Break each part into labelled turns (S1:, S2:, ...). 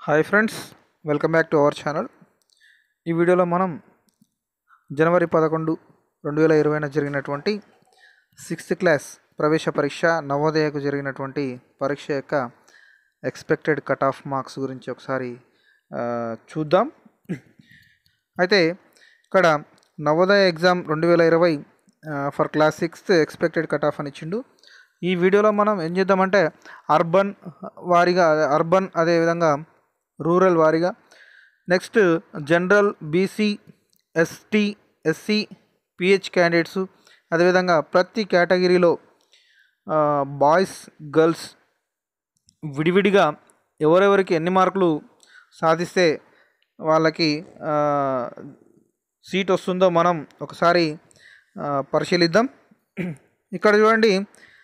S1: hi friends welcome back to our channel ఈ వీడియోలో మనం జనవరి పదకొండు రెండు వేల ఇరవైన జరిగినటువంటి సిక్స్త్ క్లాస్ ప్రవేశ పరీక్ష నవోదయకు జరిగినటువంటి పరీక్ష యొక్క ఎక్స్పెక్టెడ్ కట్ ఆఫ్ మార్క్స్ గురించి ఒకసారి ఆ, చూద్దాం అయితే ఇక్కడ నవోదయ ఎగ్జామ్ రెండు వేల ఇరవై for class sixth expected cut off అని ఇచ్చిండు ఈ వీడియోలో మనం ఏం చేద్దామంటే అర్బన్ వారీగా అర్బన్ అదేవిధంగా రూరల్ వారీగా next general BC ST SC PH candidates అదేవిధంగా ప్రతి కేటగిరీలో బాయ్స్ గర్ల్స్ విడివిడిగా ఎవరెవరికి ఎన్ని మార్కులు సాధిస్తే వాళ్ళకి ఆ, సీట్ వస్తుందో మనం ఒకసారి ఆ, పరిశీలిద్దాం ఇక్కడ చూడండి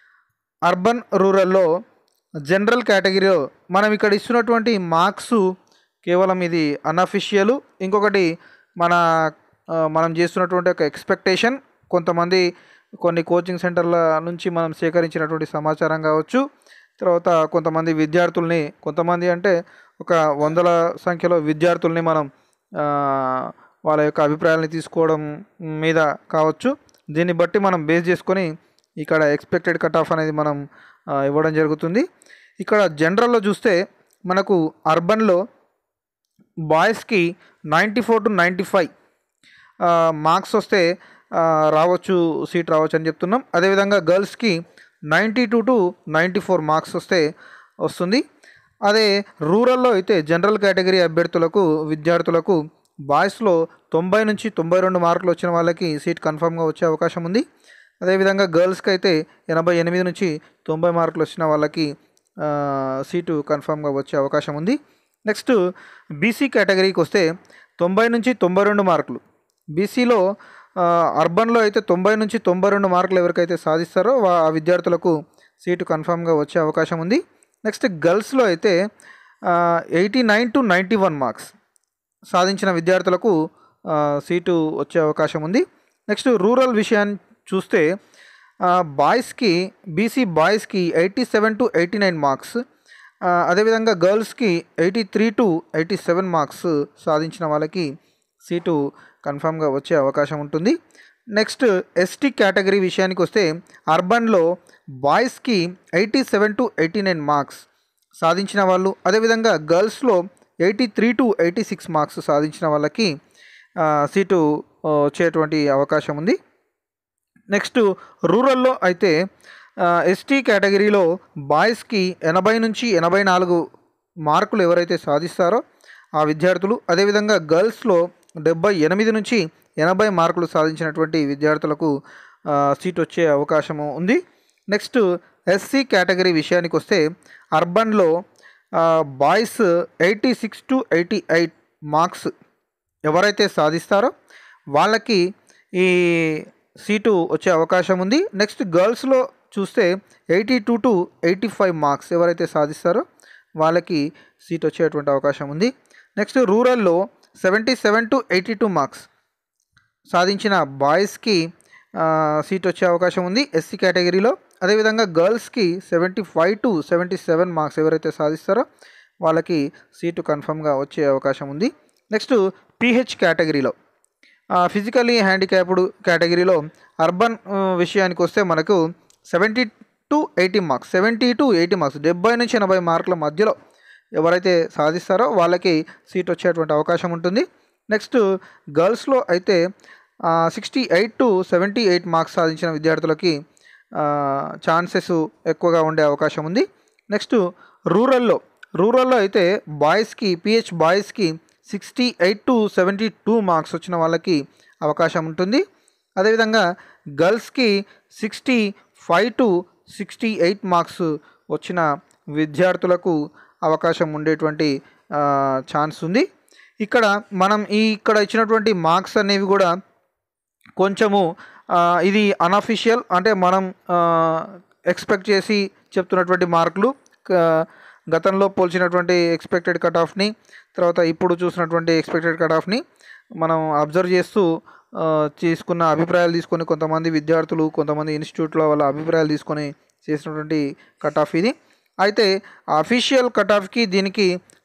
S1: అర్బన్ రూరల్లో జనరల్ కేటగిరీలో మనం ఇక్కడ ఇస్తున్నటువంటి మార్క్స్ కేవలం ఇది అన్అఫిషియల్ ఇంకొకటి మన ఆ, మనం చేస్తున్నటువంటి ఒక ఎక్స్పెక్టేషన్ కొంతమంది కొన్ని కోచింగ్ సెంటర్ల నుంచి మనం సేకరించినటువంటి సమాచారం కావచ్చు తర్వాత కొంతమంది విద్యార్థుల్ని కొంతమంది అంటే ఒక వందల సంఖ్యలో విద్యార్థుల్ని మనం ఆ, వాళ్ళ యొక్క అభిప్రాయాలని తీసుకోవడం మీద కావచ్చు దీన్ని బట్టి మనం బేస్ చేసుకొని ఇక్కడ ఎక్స్పెక్టెడ్ కట్ ఆఫ్ అనేది మనం ఆ, ఇవ్వడం జరుగుతుంది ఇక్కడ జనరల్లో చూస్తే మనకు అర్బన్లో బాయ్స్కి ninety four to ninety five marks వస్తే ఆ, రావచ్చు సీట్ రావచ్చు అని చెప్తున్నాం అదేవిధంగా గర్ల్స్కి ninety two to ninety four marks వస్తే వస్తుంది అదే రూరల్లో అయితే జనరల్ కేటగిరీ అభ్యర్థులకు విద్యార్థులకు బాయ్స్లో తొంభై నుంచి తొంభై రెండు మార్కులు వచ్చిన వాళ్ళకి సీట్ కన్ఫామ్గా వచ్చే అవకాశం ఉంది అదేవిధంగా గర్ల్స్కి అయితే ఎనభై ఎనిమిది నుంచి తొంభై మార్కులు వచ్చిన వాళ్ళకి ఆ, సీటు కన్ఫామ్గా వచ్చే అవకాశం ఉంది నెక్స్ట్ బీసీ కేటగిరీకి వస్తే తొంభై నుంచి తొంభై రెండు మార్కులు బీసీలో అర్బన్లో అయితే తొంభై నుంచి తొంభై రెండు మార్కులు ఎవరికైతే సాధిస్తారో వా- ఆ విద్యార్థులకు సీటు కన్ఫామ్గా వచ్చే అవకాశం ఉంది నెక్స్ట్ గర్ల్స్లో అయితే eighty nine to ninety one marks సాధించిన విద్యార్థులకు ఆ, సీటు వచ్చే అవకాశం ఉంది నెక్స్ట్ రూరల్ విషయాన్ని చూస్తే ఆ, బాయ్స్కి బీసీ బాయ్స్కి eighty seven to eighty nine marks ఆ, అదేవిధంగా గర్ల్స్కి eighty three to eighty seven marks సాధించిన వాళ్ళకి సీటు కన్ఫామ్గా వచ్చే అవకాశం ఉంటుంది నెక్స్ట్ ఎస్టీ కేటగిరీ విషయానికి వస్తే అర్బన్లో బాయ్స్కి eighty seven to eighty nine marks సాధించిన వాళ్ళు అదేవిధంగా గర్ల్స్లో eighty three to eighty six marks సాధించిన వాళ్ళకి ఆ, సీటు ఆ, వచ్చేటువంటి అవకాశం ఉంది నెక్స్ట్ రూరల్లో అయితే ఎస్టీ కేటగిరీలో బాయ్స్కి ఎనభై నుంచి ఎనభై నాలుగు మార్కులు ఎవరైతే సాధిస్తారో ఆ విద్యార్థులు అదేవిధంగా గర్ల్స్లో డెబ్బై ఎనిమిది నుంచి ఎనభై మార్కులు సాధించినటువంటి విద్యార్థులకు ఆ, సీట్ వచ్చే అవకాశము ఉంది నెక్స్ట్ ఎస్సీ కేటగిరీ విషయానికి వస్తే అర్బన్లో ఆ, boys eighty six to eighty eight marks ఎవరైతే సాధిస్తారో వాళ్ళకి ఈ సీటు వచ్చే అవకాశం ఉంది నెక్స్ట్ గర్ల్స్లో చూస్తే eighty two to eighty five marks ఎవరైతే సాధిస్తారో వాళ్ళకి సీట్ వచ్చేటువంటి అవకాశం ఉంది నెక్స్ట్ రూరల్లో seventy seven to eighty two marks సాధించిన బాయ్స్కి ఆ, సీట్ వచ్చే అవకాశం ఉంది ఎస్సీ కేటగిరీలో అదేవిధంగా గర్ల్స్కి seventy five to seventy seven marks ఎవరైతే సాధిస్తారో వాళ్ళకి సీటు కన్ఫర్మ్గా వచ్చే అవకాశం ఉంది నెక్స్ట్ పీహెచ్ కేటగిరీలో ఫిజికలీ హ్యాండిక్యాప్డ్ కేటగిరీలో అర్బన్ ఆ, విషయానికి వస్తే మనకు seventy to eighty marks seventy to eighty marks డెబ్బై నుంచి ఎనభై మార్కుల మధ్యలో ఎవరైతే సాధిస్తారో వాళ్ళకి సీట్ వచ్చేటువంటి అవకాశం ఉంటుంది నెక్స్ట్ గర్ల్స్లో అయితే sixty eight to seventy eight marks సాధించిన విద్యార్థులకి ఛాన్సెస్ ఎక్కువగా ఉండే అవకాశం ఉంది నెక్స్ట్ రూరల్లో రూరల్లో అయితే బాయ్స్కి పిహెచ్ బాయ్స్కి sixty eight to seventy two marks వచ్చిన వాళ్ళకి అవకాశం ఉంటుంది అదేవిధంగా గర్ల్స్కి sixty five to sixty eight marks వచ్చిన విద్యార్థులకు అవకాశం ఉండేటువంటి ఆ, ఛాన్స్ ఉంది ఇక్కడ మనం ఈ ఇక్కడ ఇచ్చినటువంటి మార్క్స్ అనేవి కూడా కొంచెము ఆ, ఇది అన్అఫిషియల్ అంటే మనం ఎక్స్పెక్ట్ చేసి చెప్తున్నటువంటి మార్కులు క- గతంలో పోల్చినటువంటి ఎక్స్పెక్టెడ్ కట్ ఆఫ్ని తర్వాత ఇప్పుడు చూసినటువంటి ఎక్స్పెక్టెడ్ కట్ ఆఫ్ని మనం అబ్జర్వ్ చేస్తూ ఆ, తీసుకున్న అభిప్రాయాలు తీసుకొని కొంతమంది విద్యార్థులు కొంతమంది ఇన్స్టిట్యూట్లో వాళ్ళ అభిప్రాయాలు తీసుకొని చేసినటువంటి కట్ ఆఫ్ ఇది అయితే అఫీషియల్ కట్ ఆఫ్కి దీనికి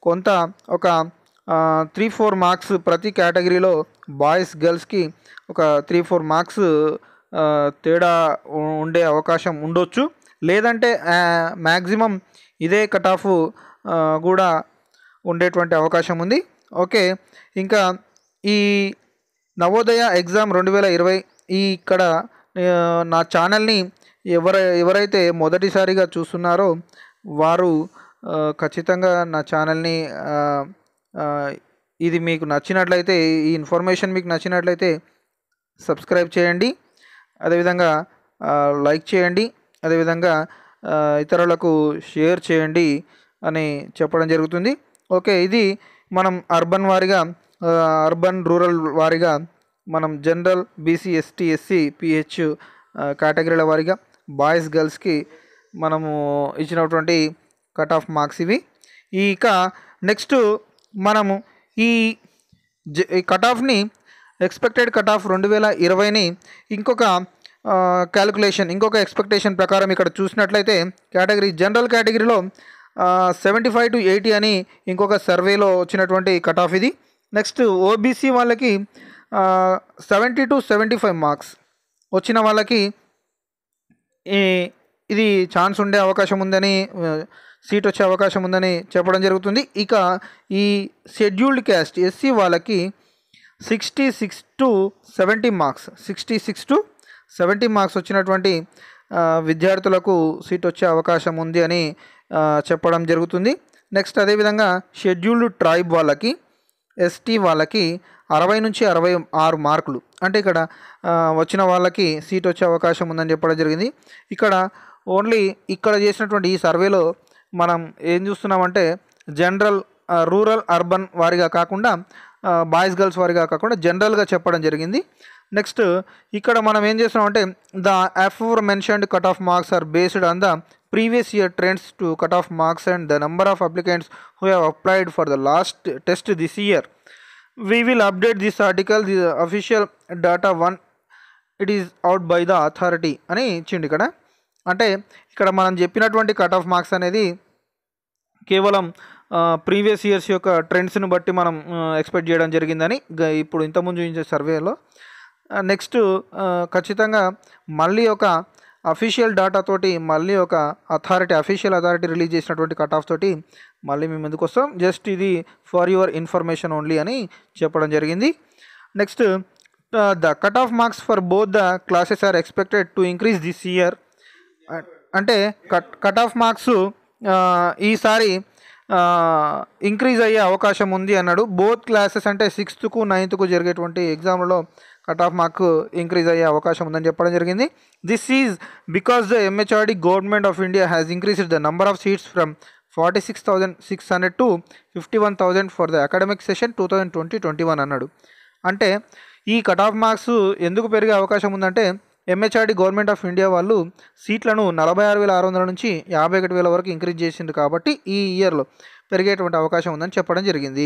S1: కొంత ఒక త్రీ ఫోర్ మార్క్స్ ప్రతి కేటగిరీలో బాయ్స్ గర్ల్స్కి ఒక త్రీ ఫోర్ మార్క్స్ తేడా ఉ- ఉండే అవకాశం ఉండొచ్చు లేదంటే మ్యాక్సిమం ఇదే కట్ ఆఫ్ కూడా ఉండేటువంటి అవకాశం ఉంది ఓకే ఇంకా ఈ నవోదయ ఎగ్జామ్ రెండు వేల ఇరవై ఈ ఇక్కడ ఆ, నా ఛానల్ని ఎవర ఎవరైతే మొదటిసారిగా చూస్తున్నారో వారు ఆ, ఖచ్చితంగా నా ఛానల్ని ఆ, ఆ, ఇది మీకు నచ్చినట్లయితే ఈ ఇన్ఫర్మేషన్ మీకు నచ్చినట్లయితే సబ్స్క్రైబ్ చేయండి అదేవిధంగా ఆ, లైక్ చేయండి అదేవిధంగా ఆ, ఇతరులకు షేర్ చేయండి అని చెప్పడం జరుగుతుంది ఓకే ఇది మనం అర్బన్ వారిగా ఆ, అర్బన్ రూరల్ వారిగా మనం general BC ST SC PH కేటగిరీల వారిగా బాయ్స్ గర్ల్స్కి మనము ఇచ్చినటువంటి కట్ ఆఫ్ మార్క్స్ ఇవి ఈ ఇక నెక్స్ట్ మనము ఈ జ- ఈ కట్ ఆఫ్ని ఎక్స్పెక్టెడ్ కట్ ఆఫ్ రెండు వేల ఇరవైని ఇంకొక క్యాలిక్యులేషన్ ఇంకొక ఎక్స్పెక్టేషన్ ప్రకారం ఇక్కడ చూసినట్లయితే కేటగిరీ జనరల్ కేటగిరీలో సెవెంటీ ఫైవ్ టు ఎయిటీ అని ఇంకొక సర్వేలో వచ్చినటువంటి కట్ ఆఫ్ ఇది నెక్స్ట్ ఓబీసీ వాళ్ళకి seventy to seventy five marks వచ్చిన వాళ్ళకి ఈ ఇది ఛాన్స్ ఉండే అవకాశం ఉందని ఆ, సీట్ వచ్చే అవకాశం ఉందని చెప్పడం జరుగుతుంది ఇక ఈ షెడ్యూల్డ్ క్యాస్ట్ ఎస్సీ వాళ్ళకి sixty six to seventy marks sixty six to seventy marks వచ్చినటువంటి ఆ, విద్యార్థులకు సీట్ వచ్చే అవకాశం ఉంది అని ఆ, చెప్పడం జరుగుతుంది నెక్స్ట్ అదేవిధంగా షెడ్యూల్డ్ ట్రైబ్ వాళ్ళకి ఎస్టీ వాళ్ళకి అరవై నుంచి అరవై ఆరు మార్కులు అంటే ఇక్కడ ఆ, వచ్చిన వాళ్ళకి సీట్ వచ్చే అవకాశం ఉందని చెప్పడం జరిగింది ఇక్కడ ఓన్లీ ఇక్కడ చేసినటువంటి ఈ సర్వేలో మనం ఏం చూస్తున్నామంటే జనరల్ ఆ, రూరల్ అర్బన్ వారిగా కాకుండా ఆ, బాయ్స్ గర్ల్స్ వారిగా కాకుండా జనరల్గా చెప్పడం జరిగింది నెక్స్ట్ ఇక్కడ మనం ఏం చేస్తున్నామంటే the aforementioned cut off marks are based on the previous year trends to cut off marks and the number of applicants who have applied for the last test this year we will update this article the official data one it is out by the authority అని ఇచ్చిండు ఇక్కడ అంటే ఇక్కడ మనం చెప్పినటువంటి cut off marks అనేది కేవలం previous years యొక్క ట్రెండ్స్ని బట్టి మనం ఎక్స్పెక్ట్ చేయడం జరిగిందని గ- ఇప్పుడు ఇంతకుముందు చూపించే సర్వేలో నెక్స్ట్ ఖచ్చితంగా మళ్ళీ ఒక అఫీషియల్ డేటా తోటి మళ్ళీ ఒక అథారిటీ అఫీషియల్ అథారిటీ రిలీజ్ చేసినటువంటి కట్ ఆఫ్ తోటి మళ్ళీ మేము ఎందుకు వస్తాం జస్ట్ ఇది ఫర్ యువర్ ఇన్ఫర్మేషన్ ఓన్లీ అని చెప్పడం జరిగింది next the cut off marks for both the classes are expected to increase this year అంటే కట్ కట్ ఆఫ్ మార్క్స్ ఈసారి ఇంక్రీజ్ అయ్యే అవకాశం ఉంది అన్నాడు బోత్ క్లాసెస్ అంటే సిక్స్త్కు నైన్త్కు జరిగేటువంటి ఎగ్జామ్లలో కట్ ఆఫ్ మార్క్ ఇంక్రీజ్ అయ్యే అవకాశం ఉందని చెప్పడం జరిగింది this is because the MHRD government of India has increased the number of seats from forty six thousand six hundred to fifty one thousand for the academic session two thousand twenty twenty one అన్నాడు అంటే ఈ cut off marks ఎందుకు పెరిగే అవకాశం ఉందంటే MHRD government of India వాళ్ళు సీట్లను నలభై ఆరు వేల ఆరు వందల నుంచి యాభై ఒకటి వేల వరకు ఇంక్రీజ్ చేసింది కాబట్టి ఈ ఇయర్లో పెరిగేటువంటి అవకాశం ఉందని చెప్పడం జరిగింది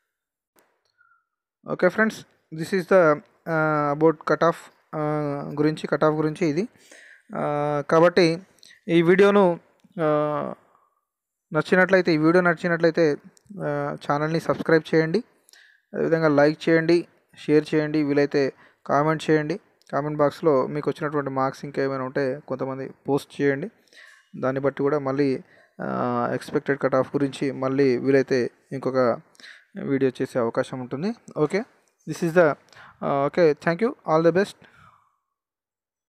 S1: okay friends this is the about cut off గురించి కట్ ఆఫ్ గురించి ఇది ఆ, కాబట్టి ఈ వీడియోను ఆ, నచ్చినట్లయితే ఈ వీడియో నచ్చినట్లయితే ఆ, ఛానల్ని సబ్స్క్రైబ్ చేయండి అదేవిధంగా లైక్ చేయండి షేర్ చేయండి వీలైతే కామెంట్ చేయండి కామెంట్ బాక్స్లో మీకు వచ్చినటువంటి మార్క్స్ ఇంకా ఏమైనా ఉంటే కొంతమంది పోస్ట్ చేయండి దాన్ని బట్టి కూడా మళ్ళీ ఎక్స్పెక్టెడ్ కట్ ఆఫ్ గురించి మళ్ళీ వీలైతే ఇంకొక వీడియో చేసే అవకాశం ఉంటుంది okay this is the okay thank you all the best